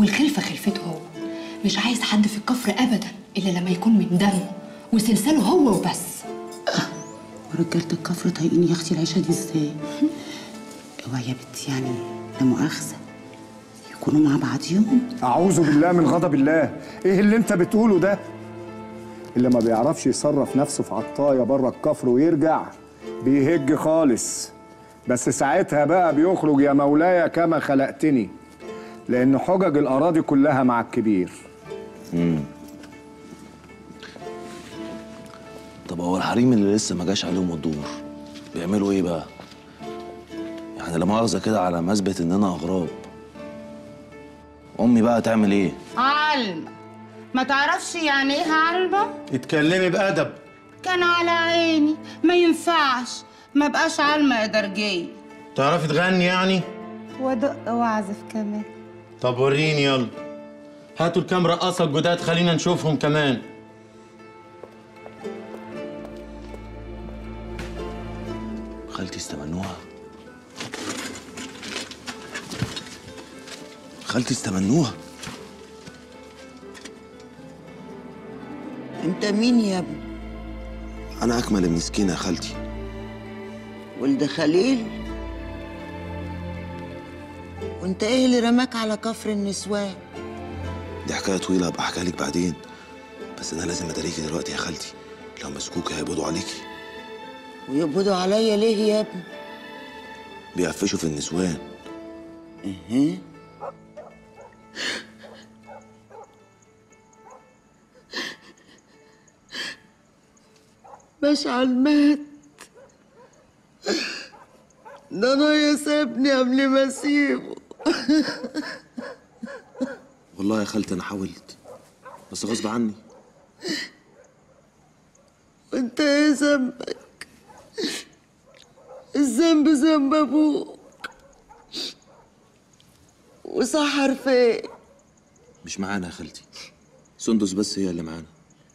والخلفة خلفته هو مش عايز حد في الكفر أبدا إلا لما يكون من دمه وسلسله هو وبس ورجالة الكفر طايقين يا اختي العيشة دي ازاي؟ اوعي يا بنتي يعني لا مؤاخذة يكونوا مع بعضيهم أعوذ بالله من غضب الله إيه اللي أنت بتقوله ده؟ اللي ما بيعرفش يصرف نفسه في عطاية بره الكفر ويرجع بيهج خالص بس ساعتها بقى بيخرج يا مولاي كما خلقتني لأن حجج الأراضي كلها مع الكبير طب هو الحريم اللي لسه ما جاش عليهم الدور بيعملوا ايه بقى؟ يعني لا مؤاخذة كده على ما اثبت اننا اغراب امي بقى تعمل ايه؟ علم ما تعرفش يعني ايه علبة؟ اتكلمي بأدب كان على عيني ما ينفعش ما بقاش علمة يا درجية تعرفي تغني يعني؟ وادق واعزف كمان طب وريني يلا هاتوا الكام رقاصة الجداد خلينا نشوفهم كمان خالتي استمنوها خالتي استمنوها انت مين يا ابني انا اكمل المسكينة يا خالتي ولد خليل وانت ايه اللي رماك على كفر النسوان دي حكاية طويلة هبقى احكيها لك بعدين بس انا لازم اداريكي دلوقتي يا خالتي لو مسكوكي هيقبضوا عليكي ويقبضوا عليا ليه يا ابني بيقفشوا في النسوان اها مشعل مات ده انا سابني قبل ما اسيبه والله يا خالتي انا حاولت بس غصب عني وانت ايه ذنبك الذنب ذنب ابوك وسحر فين مش معانا يا خالتي سندس بس هي اللي معانا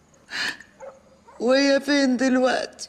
وهي فين دلوقتي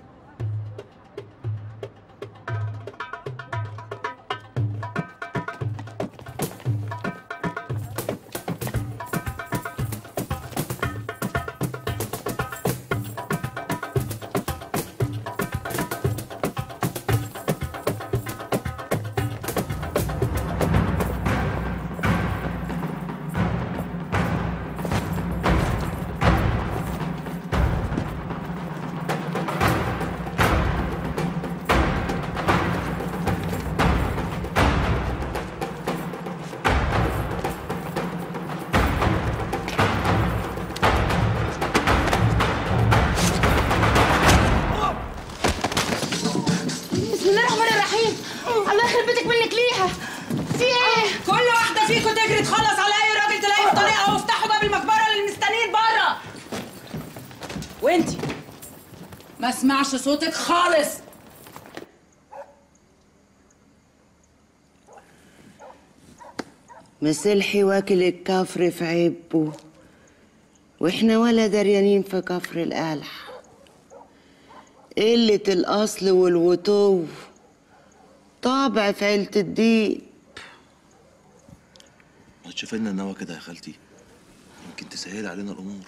بسم الله الرحمن الرحيم الله يخرب بيتك منك ليها في ايه كل واحدة فيكم تجري تخلص على أي راجل تلاقيه في طريقها وافتحوا باب المقبرة للمستنيين بره وانتي ما اسمعش صوتك خالص مسلحي واكل الكفر في عبه واحنا ولا دريانين في كفر القلح قلة الأصل والوتو طابع في عيلة الدين ما تشوف لنا النوى كده يا خالتي يمكن تسهل علينا الامور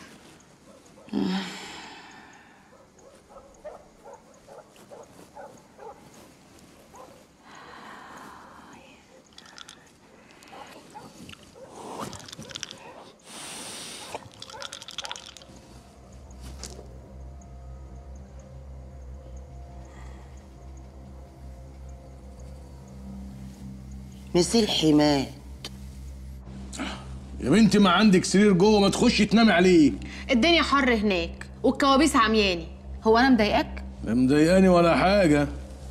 مسلحي مات يا بنتي ما عندك سرير جوه ما تخشي تنامي عليه الدنيا حر هناك والكوابيس عمياني هو انا مضايقاك لا مضايقاني ولا حاجه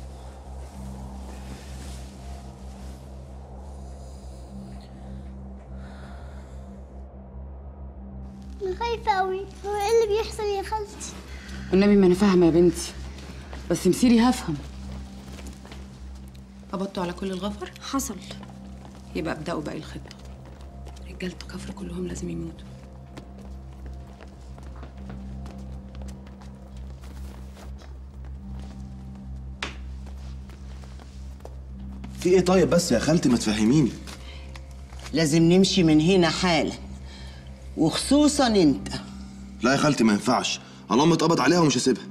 أنا خايفة أوي هو إيه اللي بيحصل يا خالتي؟ والنبي ما انا فاهمه يا بنتي بس مسيري هفهم قبضتوا على كل الغفر حصل يبقى ابدأوا باقي الخطة رجالة الكفر كلهم لازم يموتوا في ايه طيب بس يا خالتي ما تفهميني لازم نمشي من هنا حالا وخصوصا انت لا يا خالتي ما ينفعش الله اتقبض عليها ومش هسيبها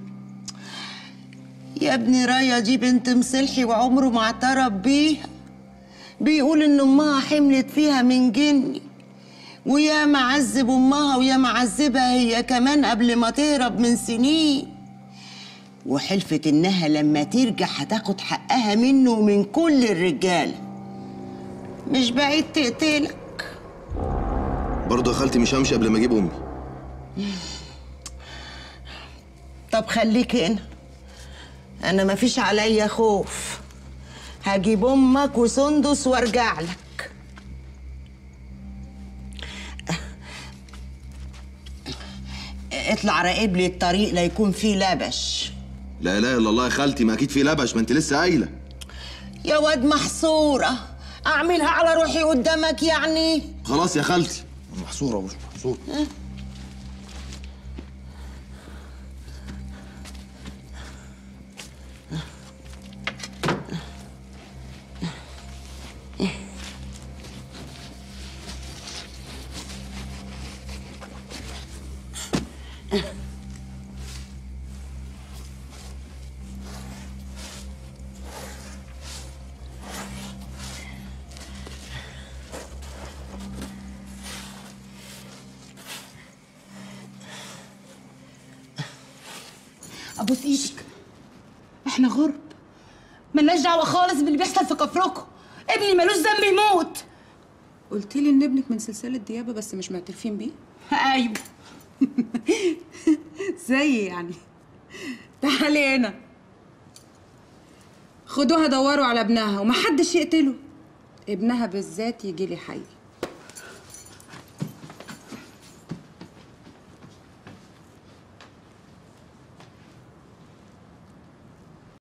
يا ابني رايا دي بنت مصلحي وعمره ما اعترف بيها بيقول ان امها حملت فيها من جني ويا معذب امها ويا معذبها هي كمان قبل ما تهرب من سنين وحلفت انها لما ترجع هتاخد حقها منه ومن كل الرجاله مش بعيد تقتلك برضه يا خالتي مش همشي قبل ما اجيب امي طب خليك هنا انا مفيش عليا خوف هجيب امك وسندس وارجع لك اطلع راقب لي الطريق لا يكون فيه لبش لا اله الا الله يا خالتي ما اكيد في لبش ما انت لسه قايله يا واد محصورة أعملها على روحي قدامك يعني خلاص يا خالتي محصوره ومش محصوره ابوس ايدك احنا غرب ملناش دعوه خالص باللي بيحصل في كفركم ابني ملوش ذنب يموت قلت لي ان ابنك من سلسله ديابه بس مش معترفين بيه ايوه زي يعني تعالي هنا خدوها دوروا على ابنها ومحدش يقتله ابنها بالذات يجي لي حي